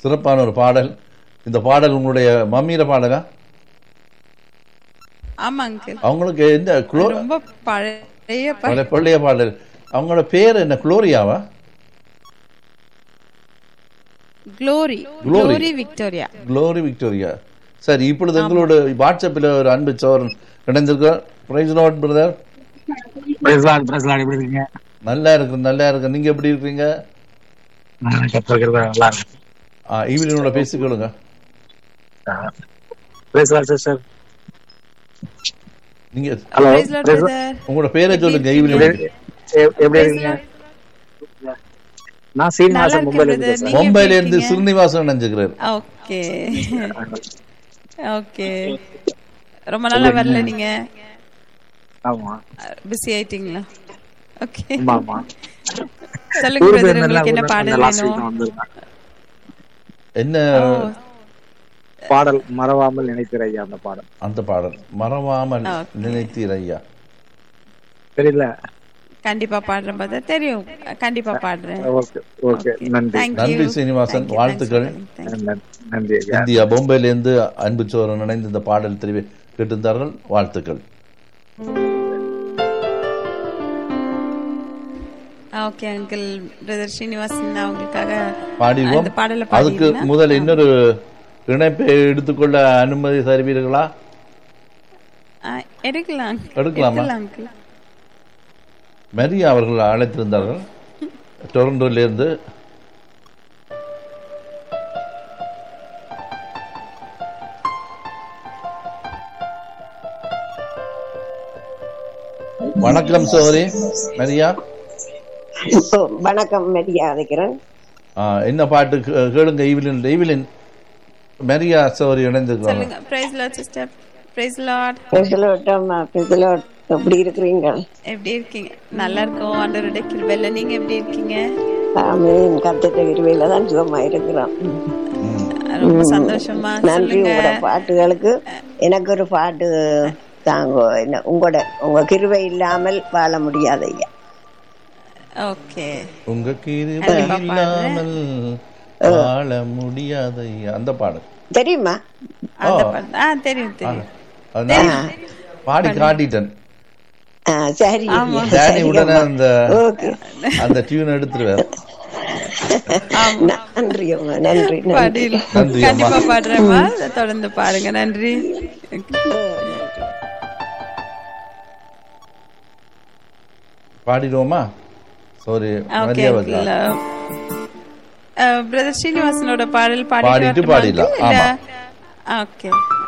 சிறப்பான ஒரு பாடல் இந்த பாடல் உங்களுடைய மம்மியில பாடலா ஆமா அங்கிள் அவங்களுக்கு எந்த குளோ ரொம்ப பழைய ப- பழைய பள்ளிய பாடல் அவங்களோட பேர் என்ன குளோரியாவா glory glory. Glory Victoria glory Victoria சரி இப்பொழுது எங்களோட வாட்ஸ்அப்பில் ஒரு அன்பு சோரன் இணைந்திருக்கார் praise lord brother praise lord praise lord எப்படி இருக்கீங்க நல்லா இருக்கு நல்லா இருக்கு நீங்க எப்படி இருக்கீங்க நான் கற்றுக்கிறது நல்லா இருக்கு ஈவினிங்கோட பேசிக்கொள்ளுங்க பிரசலாட் சிஸ்டர் நீங்க ஹலோ Praise Lord, brother. உங்களோட பேரை சொல்லுங்க ஈவினிங் எப்படி இருக்கீங்க நான் நல்லா சீனிவாசன் இருக்கேன் மும்பைல brother. இருந்து நீங்க மும்பைல எப்படி இருந்து இருக்கீங்க? ஸ்ரீனிவாசன் நினைச்சுக்கிறார் ஓகே ஓகே ரொம்ப நாளா வரல நீங்க ஆமா பிஸி ஆயிட்டீங்களா ஓகே ஆமா ஆமா சொல்லுங்க ஊர் பிரதர் பேர் உங்களுக்கு என்ன பாடல் லாஸ்ட் வீக் வேணும் வந்திருந்தேன் என்ன பாடல் மறவாமல் நினைக்கிற ஐயா அந்த பாடல் அந்த பாடல் மறவாமல் Okay. நினைத்தீர் ஐயா தெரியல கண்டிப்பா பாடுறேன் பிரதர் தெரியும் கண்டிப்பா பாடுறேன் ஓகே ஓகே நன்றி Thank நன்றி you. Srinivasan Thank you. வாழ்த்துக்கள் Thanks for calling. Thank you. நன்றி, நன்றி ஐயா இந்தியா பொம்பையில இருந்து அன்பு சோரன் இணைந்து இந்த பாடல் தெரிவி கேட்டிருந்தார்கள் வாழ்த்துக்கள் ஓகே அங்கிள் பிரதர் ஸ்ரீனிவாசன் நான் உங்களுக்காக பாடிடுவோம் அந்த பாடலை அதுக்கு பாடிடுறேன். முதல் இன்னொரு இணைப்பை எடுத்துக்கொள்ள அனுமதி தருவீர்களா ஆ, எடுக்கலாம் எடுக்கலாமா? அங்கிள் மரியா அவர்கள் அழைத்திருந்தார்கள் டொரண்டோல இருந்து வணக்கம் சோதரி மரியா வணக்கம் மெரியா அழைக்கிறேன் ஆ, என்ன பாட்டு கே- கேளுங்க ஈவிலின் ஈவிலின் மரியா சோதரி இணைந்திருக்கிறாங்க சொல்லுங்க praise lord sister praise lord பெசலோட்டம் பெசலோட் எப்படி இருக்கிறீங்க எப்படி இருக்கீங்க நல்லா இருக்கோம் ஆண்டவருடைய கிருபையில நீங்க எப்படி இருக்கீங்க ஆமீன் கத்திட்ட இருவையில தான் சுகமா இருக்கிறோம் ரொம்ப சந்தோஷமா நன்றி சொல்லுங்க உங்களோட பாட்டுகளுக்கு எனக்கு ஒரு பாட்டு தாங்க என்ன உங்களோட உங்க கிருவை இல்லாமல் வாழ முடியாது ஐயா ஓகே உங்க கிருபை கண்டிப்பா பாடுறேன். இல்லாமல் வாழ முடியாத அந்த பாடல் தெரியுமா அந்த பாட்டு ஆ தெரியும் தெரியும் அதனால பாடி காட்டிட்டேன் ஆ, சரி ஆமா. ஐயா, டேனி சரி உடனே அம்மா. அந்த ஓகே அந்த டியூன் எடுத்துருவார் நன்றி அம்மா நன்றி நன்றி பாடில் நன்றி அம்மா. கண்டிப்பா பாடுறேம்மா தொடர்ந்து பாருங்க நன்றி பாடிடுவோமா சாரி ஓகே மரியாதை பிரதர் ஸ்ரீனிவாசனோட பாடல் பாடிட்டு பாடிட்டு பாடிடலாம். வரட்டுமா? இல்ல ஓகே